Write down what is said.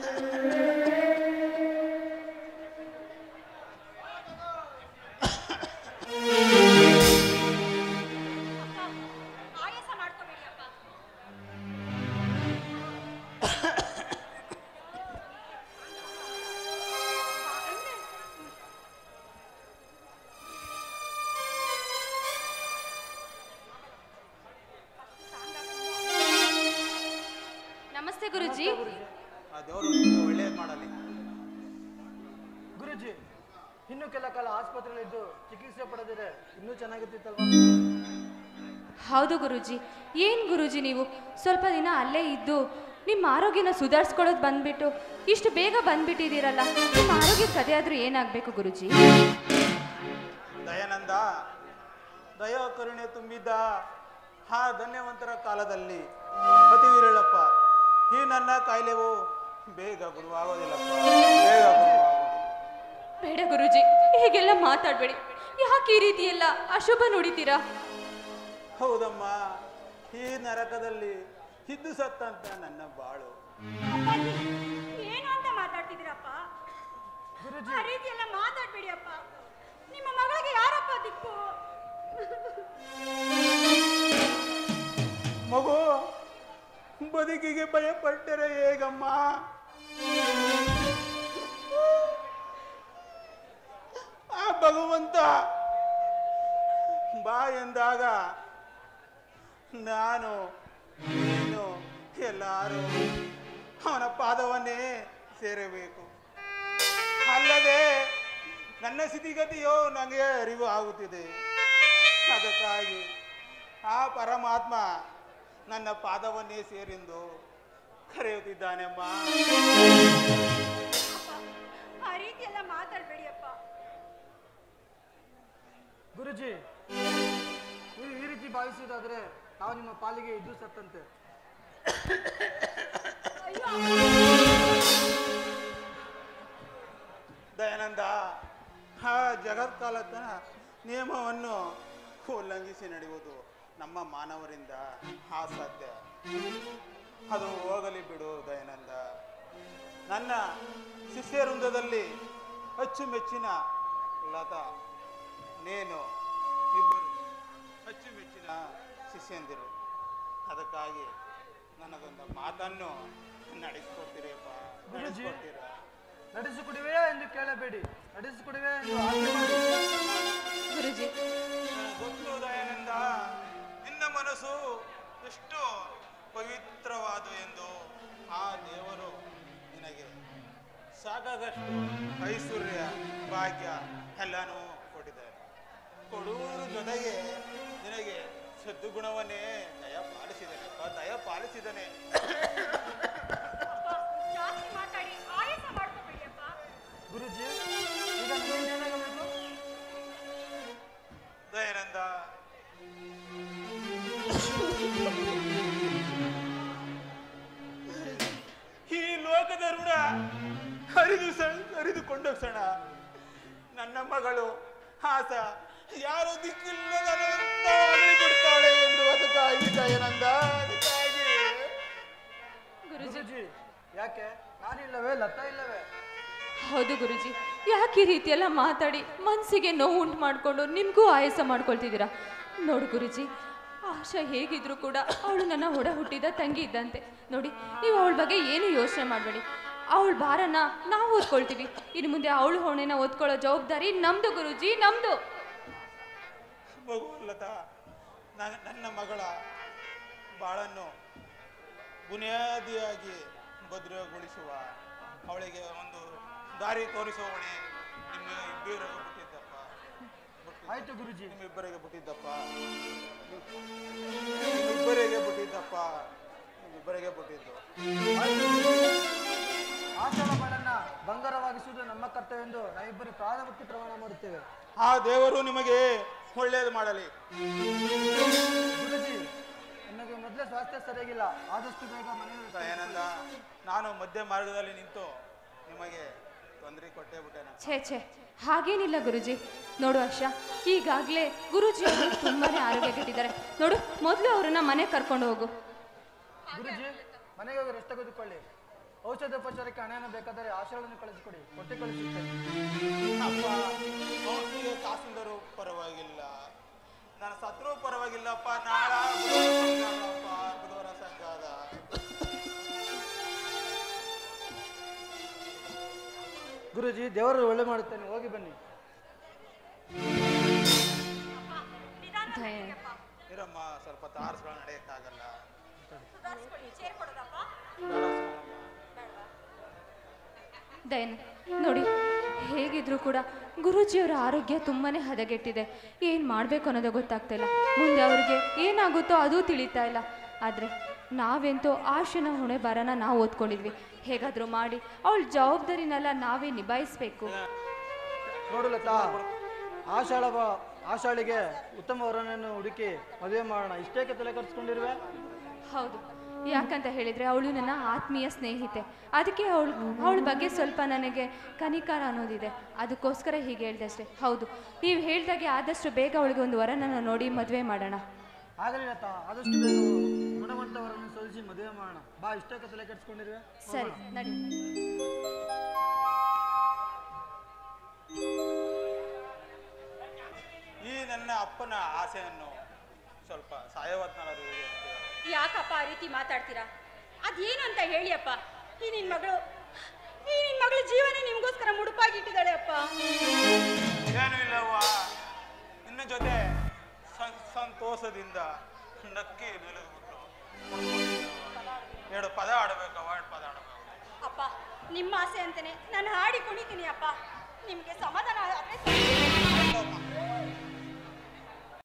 ಆಯಾಸ ಮಾಡ್ಕೋಬೇಡಿ ಅಪ್ಪ ನಮಸ್ತೆ ಗುರುಜಿ ಆ ದೇವರು ನಿಮ್ಗೆ ಒಳ್ಳೇದು ಮಾಡಲಿ ಗುರುಜಿ ಇನ್ನು ಕೆಲ ಕಾಲ ಆಸ್ಪತ್ರೆಯಲ್ಲಿದ್ದು ಚಿಕಿತ್ಸೆ ಪಡೆದಿರೆ ಇನ್ನೂ ಚೆನ್ನಾಗಿರ್ತಿತ್ತಲ್ವಾ ಹೌದು ಗುರುಜಿ ಏನ್ ಗುರುಜಿ ನೀವು ಸ್ವಲ್ಪ ದಿನ ಅಲ್ಲೇ ಇದ್ದು ನಿಮ್ಮ ಆರೋಗ್ಯನ ಸುಧಾರಿಸ್ಕೊಳ್ಳೋದು ಬಂದ್ಬಿಟ್ಟು ಇಷ್ಟು ಬೇಗ ಬಂದ್ಬಿಟ್ಟಿದ್ದೀರಲ್ಲ ನಿಮ್ಮ ಆರೋಗ್ಯ ಕದೆ ಆದ್ರೂ ಏನಾಗಬೇಕು ಗುರುಜಿ ದಯಾನಂದ ದಯ ಕರುಣೆ ತುಂಬಿದ್ದ ಆ ಧನ್ಯವಂತರ ಕಾಲದಲ್ಲಿ ಅತಿ ವೀರಳಪ್ಪ ಈ ನನ್ನ ಕಾಯಿಲೆವು ಬೇಗ ಗುರುವಾಗೋದಿಲ್ಲಪ್ಪ ಬೇಗ ಗುರುವಾಗೋದಿಲ್ಲ ಬೇಡ ಗುರುಜಿ ಹೀಗೆಲ್ಲ ಮಾತಾಡಬೇಡಿ ಯಾಕೆ ಈ ರೀತಿ ಎಲ್ಲ ಅಶುಭ ನುಡಿತೀರಾ ಹೌದಮ್ಮ ಈ ನರಕದಲ್ಲಿ ಇದ್ದು ಸತ್ತಂತ ನನ್ನ ಬಾಳು ಅಪ್ಪಾಜಿ ಏನು ಅಂತ ಮಾತಾಡ್ತಿದ್ದೀರಪ್ಪ ಆ ರೀತಿ ಎಲ್ಲ ಮಾತಾಡ್ಬೇಡಿ ಅಪ್ಪ ನಿಮ್ಮ ಮಗಳಿಗೆ ಯಾರಪ್ಪ ದಿಕ್ಕು ಮಗು ಬದುಕಿಗೆ ಭಯಪಟ್ಟರೆ ಹೇಗಮ್ಮ ಆ ಭಗವಂತ ಬಾ ಎಂದಾಗ ನಾನು ನೀನು ಎಲ್ಲರೂ ಅವನ ಪಾದವನ್ನೇ ಸೇರಬೇಕು ಅಲ್ಲದೆ ನನ್ನ ಸ್ಥಿತಿಗತಿಯೋ ನನಗೆ ಅರಿವು ಆಗುತ್ತಿದೆ ಅದಕ್ಕಾಗಿ ಆ ಪರಮಾತ್ಮ ನನ್ನ ಪಾದವನ್ನೇ ಸೇರೆಂದು ಕರೆಯುತ್ತಿದ್ದಾನೆಮ್ಮ ಆ ರೀತಿ ಎಲ್ಲ ಮಾತಾಡ್ಬೇಡಿ ಅಪ್ಪ ಗುರುಜಿ ನೀವು ಈ ರೀತಿ ಭಾವಿಸುವುದಾದ್ರೆ ನಾವು ನಿಮ್ಮ ಪಾಲಿಗೆ ಇದ್ದು ಸತ್ತಂತೆ ಅಯ್ಯೋ ದಯಾನಂದ ಆ ಜಗತ್ಕಾಲದ ನಿಯಮವನ್ನು ಉಲ್ಲಂಘಿಸಿ ನಡೆಯುವುದು ನಮ್ಮ ಮಾನವರಿಂದ ಅಸಾಧ್ಯ ಅದು ಹೋಗಲಿ ಬಿಡು ದಯಾನಂದ ನನ್ನ ಶಿಷ್ಯ ವೃಂದದಲ್ಲಿ ಅಚ್ಚುಮೆಚ್ಚಿನ ಲತಾ ನೀನು ಇಬ್ಬರು ಅಚ್ಚುಮೆಚ್ಚಿನ ಶಿಷ್ಯಂದಿರು ಅದಕ್ಕಾಗಿ ನನಗೊಂದು ಮಾತನ್ನು ನಡೆಸ್ಕೊಡ್ತೀರಪ್ಪ ಗುರುಜಿ. ನಡೆಸ್ಕೊಡ್ತೀರಾ ನಡೆಸಿಕೊಡುವೆ ಎಂದು ಕೇಳಬೇಡಿ ನಡೆಸಿಕೊಡುವೆ ಎಂದು ಆಸೆ ಮಾಡಿ ಗುರುಜಿ ಗೊತ್ತು ದಯಾನಂದ ನಿನ್ನ ಮನಸ್ಸು ಎಷ್ಟು ಪವಿತ್ರವಾದು ಎಂದು ಆ ದೇವರು ನಿನಗೆ ಸಾಕಾಗಷ್ಟು ಐಶ್ವರ್ಯ ಭಾಗ್ಯ ಎಲ್ಲನೂ ಕೊಟ್ಟಿದ್ದಾರೆ ಕೊಡುವುದರ ಜೊತೆಗೆ ನಿನಗೆ ಸದ್ಗುಣವನ್ನೇ ದಯ ಪಾಲಿಸಿದ್ದಾನೆ ದಯ ಪಾಲಿಸಿದ್ದಾನೆ ಅಪ್ಪ ಜಾಸ್ತಿ ಮಾತಾಡಿ ಆಯಾಸ ಮಾಡ್ಕೋಬೇಡಿ ಅಪ್ಪ ಗುರುಜಿ ಈಗ ನಮಗೇನಾಗಬೇಕು ದಯಾನಂದ ಈ ಲೋಕದ ಋಣ ಹರಿದು ಸ- ಹರಿದುಕೊಂಡ ಕ್ಷಣ ನನ್ನ ಮಗಳು ಆಸ ಯಾರು ದಿಕ್ಕಿಲ್ಲದ ಬಿಡ್ತಾಳೆ ಎಂದು ಅದಕ್ಕಾಗಿ ದಯಾನಂದ ಅದಕ್ಕಾಗಿ ಗುರುಜಿ ಗುರುಜಿ ಯಾಕೆ ನಾನಿಲ್ಲವೇ ಲತಾ ಇಲ್ಲವೇ ಹೌದು ಗುರುಜಿ ಯಾಕೆ ಈ ರೀತಿ ಎಲ್ಲ ಮಾತಾಡಿ ಮನಸ್ಸಿಗೆ ನೋವು ಉಂಟು ಮಾಡಿಕೊಂಡು ನಿಮಗೂ ಆಯಾಸ ಮಾಡ್ಕೊಳ್ತಿದ್ದೀರಾ ನೋಡು ಗುರುಜಿ ಆಶಾ ಹೇಗಿದ್ರು ಕೂಡ ಅವಳು ನನ್ನ ಒಡ ಹುಟ್ಟಿದ ತಂಗಿ ಇದ್ದಂತೆ ನೋಡಿ ನೀವು ಅವಳ ಬಗ್ಗೆ ಏನು ಯೋಚನೆ ಮಾಡಬೇಡಿ ಅವಳ ಭಾರನ ನಾವು ಓದ್ಕೊಳ್ತೀವಿ ಇನ್ನು ಮುಂದೆ ಅವಳು ಹೊಣೆನ ಓದ್ಕೊಳ್ಳೋ ಜವಾಬ್ದಾರಿ ನಮ್ದು ಗುರುಜಿ ನಮ್ದು ಮಗು ಲತಾ ನ- ನನ್ನ ಮಗಳ ಬಾಳನ್ನು ಬುನಿಯಾದಿಯಾಗಿ ಭದ್ರಗೊಳಿಸುವ ಅವಳಿಗೆ ಒಂದು ದಾರಿ ತೋರಿಸುವ ಹೊಣೆ ನಿಮ್ಮ ಇಬ್ಬರಿಗೆ ಬಿಟ್ಟಿದ್ದಪ್ಪ ಬಿಟ್ಟಿದ್ದು. ಆಯ್ತು ಗುರುಜಿ ನಿಮ್ಮಿಬ್ಬರಿಗೆ ಬಿಟ್ಟಿದ್ದಪ್ಪ ನಿಮ್ಮಿಬ್ಬರಿಗೆ ಬಿಟ್ಟಿದ್ದಪ್ಪ ನಿಮ್ಮಿಬ್ಬರಿಗೆ ಬಿಟ್ಟಿದ್ದು ಆಷಾಢ ಬಾಳನ್ನ ಬಂಗಾರವಾಗಿಸುವುದು ನಮ್ಮ ಕರ್ತವ್ಯ ಎಂದು ನಾವಿಬ್ಬರು ಪ್ರಾಣ ಬಿಟ್ಟು ಪ್ರಮಾಣ ಮಾಡುತ್ತೇವೆ ಆ ದೇವರು ನಿಮಗೆ ಒಳ್ಳೇದು ಮಾಡಲಿ ಗುರುಜಿ ನನಗೆ ಮೊದಲೇ ಸ್ವಾಸ್ಥ್ಯ ಸರಿಯಾಗಿಲ್ಲ ಆದಷ್ಟು ಬೇಗ ಮನೆಗೆ ದಯಾನಂದ ನಾನು ಮಧ್ಯ ಮಾರ್ಗದಲ್ಲಿ ನಿಂತು ನಿಮಗೆ ತೊಂದರೆ ಕೊಟ್ಟೇ ಬಿಟ್ಟೆನ ಛೇ ಛೇ ಹಾಗೇನಿಲ್ಲ ಗುರುಜಿ ನೋಡು ಹರ್ಷ ಈಗಾಗಲೇ ಗುರುಜಿ ಅವರು ತುಂಬಾನೇ ಆರೋಗ್ಯ ಕೆಟ್ಟಿದ್ದಾರೆ ನೋಡು ಮೊದಲು ಅವರನ್ನ ಮನೆಗೆ ಕರ್ಕೊಂಡು ಹೋಗು ಗುರುಜಿ ಮನೆಗೆ ಹೋಗಿ ರೆಸ್ಟ್ ತೆಗೆದುಕೊಳ್ಳಿ ಔಷಧೋಪಚಾರಕ್ಕೆ ಹಣವನ್ನು ಬೇಕಾದರೆ ಆಶಯಗಳನ್ನು ಕಳಿಸಿಕೊಡಿ ಕೊಟ್ಟು ಕಳಿಸುತ್ತೇನೆ ಅಪ್ಪ ಔಷಧಿಗೆ ಕಾಸಿಂದರು ಪರವಾಗಿಲ್ಲ ನಾನು ಸತ್ರೂ ಪರವಾಗಿಲ್ಲಪ್ಪ ನಾಳ ಬುಧವಾರ ಸಂಘಾದಪ್ಪ, ಬುಧವಾರ ಸಂಘಾದ ಗುರುಜಿ ದೇವರು ಒಳ್ಳೆ ಮಾಡುತ್ತೇನೆ ಹೋಗಿ ಬನ್ನಿ ನಿಧಾನ ದಯ ನಡೀರಪ್ಪ. ಇರಮ್ಮ ಸ್ವಲ್ಪ ತಾರ್ಸ್ಗಳು ನಡೆಯಕ್ಕಾಗಲ್ಲ ಸುಧಾರಿಸ್ಕೊಳ್ಳಿ ಚೇರ್ ಕೊಡೋದಪ್ಪ ದಯನ್ ನೋಡಿ ಹೇಗಿದ್ರು ಕೂಡ ಗುರೂಜಿಯವರ ಆರೋಗ್ಯ ತುಂಬಾನೇ ಹದಗೆಟ್ಟಿದೆ ಏನು ಮಾಡಬೇಕು ಅನ್ನೋದು ಗೊತ್ತಾಗ್ತಾ ಇಲ್ಲ ಮುಂದೆ ಅವ್ರಿಗೆ ಏನಾಗುತ್ತೋ ಅದೂ ತಿಳಿತಾ ಇಲ್ಲ ಆದರೆ ನಾವೆಂತೋ ಆಶನ ಹೊಣೆ ಬರನ ನಾವು ಓದ್ಕೊಂಡಿದ್ವಿ ಹೇಗಾದರೂ ಮಾಡಿ ಅವಳ ಜವಾಬ್ದಾರಿನೆಲ್ಲ ನಾವೇ ನಿಭಾಯಿಸ್ಬೇಕು ನೋಡು ಲತಾ ಆಷಾಢ ಬ- ಆಷಾಢಿಗೆ ಉತ್ತಮ ವರನನ್ನು ಹುಡುಕಿ ಮದುವೆ ಮಾಡೋಣ ಇಷ್ಟೇಕೆ ತಲೆ ಕರ್ಸ್ಕೊಂಡಿರುವೆ ಹೌದು ಯಾಕಂತ ಹೇಳಿದರೆ ಅವಳು ನನ್ನ ಆತ್ಮೀಯ ಸ್ನೇಹಿತೆ ಅದಕ್ಕೆ ಅವಳು ಅವಳ ಬಗ್ಗೆ ಸ್ವಲ್ಪ ನನಗೆ ಕನಿಕಾರ ಅನ್ನೋದಿದೆ ಅದಕ್ಕೋಸ್ಕರ ಹೀಗೆ ಹೇಳ್ದೆ ಅಷ್ಟೇ ಹೌದು ನೀವು ಹೇಳ್ದಾಗೆ ಆದಷ್ಟು ಬೇಗ ಅವಳಿಗೆ ಒಂದು ವರನನ್ನು ನೋಡಿ ಮದುವೆ ಮಾಡೋಣ ಆಗಲಿ ಲತಾ ಆದಷ್ಟು ಬೇಗ ಗುಣವಂತವರನ್ನು ಸೋಲಿಸಿ ಮದುವೆ ಮಾಡೋಣ ಬಾ ಇಷ್ಟೇಕೆ ತಲೆ ಕೆಡಿಸ್ಕೊಂಡಿರುವೆ ಸರಿ ನಡಿ ಈ ನನ್ನ ಅಪ್ಪನ ಆಸೆಯನ್ನು ಸ್ವಲ್ಪ ಸಾಯವತ್ನಾದ್ರು ಯಾಕಪ್ಪ ಆ ರೀತಿ ಮಾತಾಡ್ತೀರಾ ಅದೇನು ಅಂತ ಹೇಳಿ ಅಪ್ಪ ಈ ನಿನ್ ಮಗಳು ಈ ನಿನ್ ಮಗಳು ಜೀವನ ನಿಮ್ಗೋಸ್ಕರ ಮುಡುಪಾಗಿಟ್ಟಿದ್ದಾಳೆ ಅಪ್ಪ ಏನೂ ಇಲ್ಲವ್ವ ನಿನ್ನ ಜೊತೆ ಸಂ- ಸಂತೋಷದಿಂದ ನಕ್ಕಿ ನಿಲ್ಲುಬಿಟ್ಟು ಎರಡು ಪದ ಆಡಬೇಕವ್ವ ಎರಡು ಪದ ಆಡಬೇಕು ಅಪ್ಪ ನಿಮ್ಮ ಆಸೆ ಅಂತಾನೆ ನಾನು ಹಾಡಿ ಕುಣಿತೀನಿ ಅಪ್ಪ ನಿಮ್ಗೆ ಸಮಾಧಾನ ಆದ್ರೆ ಆಯ್ತಪ್ಪ